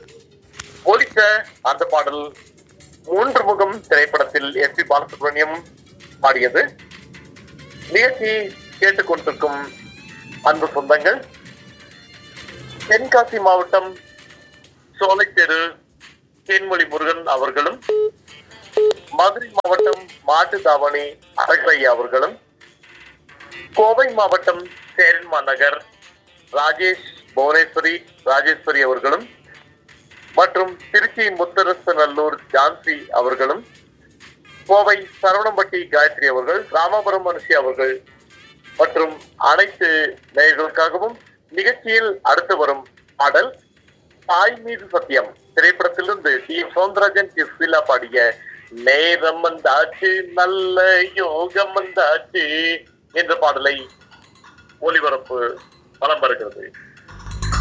ஒலித்த அந்த பாடல் மூன்று முகம் திரைப்படத்தில் எஸ் பி பாலசுப்ரமணியம் பாடியது நிகழ்ச்சி கேட்டுக்கொண்டிருக்கும் அன்பு சொந்தங்கள் தென்காசி மாவட்டம் சோலைத்தெரு தேன்மொழி முருகன் அவர்களும் மதுரை மாவட்டம் மாட்டுத்தாவணி அழகையா அவர்களும் கோவை மாவட்டம் சேரன்மா நகர் ராஜேஷ் புவனேஸ்வரி ராஜேஸ்வரி அவர்களும் மற்றும் திருச்சி முத்தரசு நல்லூர் ஜான்சி அவர்களும் கோவை சரவணம்பட்டி காயத்ரி அவர்கள் ராமபுரம் மனுஷி அவர்கள் மற்றும் அனைத்து நேயர்களுக்காகவும் நிகழ்ச்சியில் அடுத்து வரும் பாடல் தாய் மீது சத்தியம் திரைப்படத்திலிருந்து டி எம் சவுந்தரராஜன் கே சுவிலா பாடிய நேரம் வந்தாச்சு நல்ல யோகம் வந்தாச்சு என்ற பாடலை ஒளிபரப்பு வலம் வருகிறது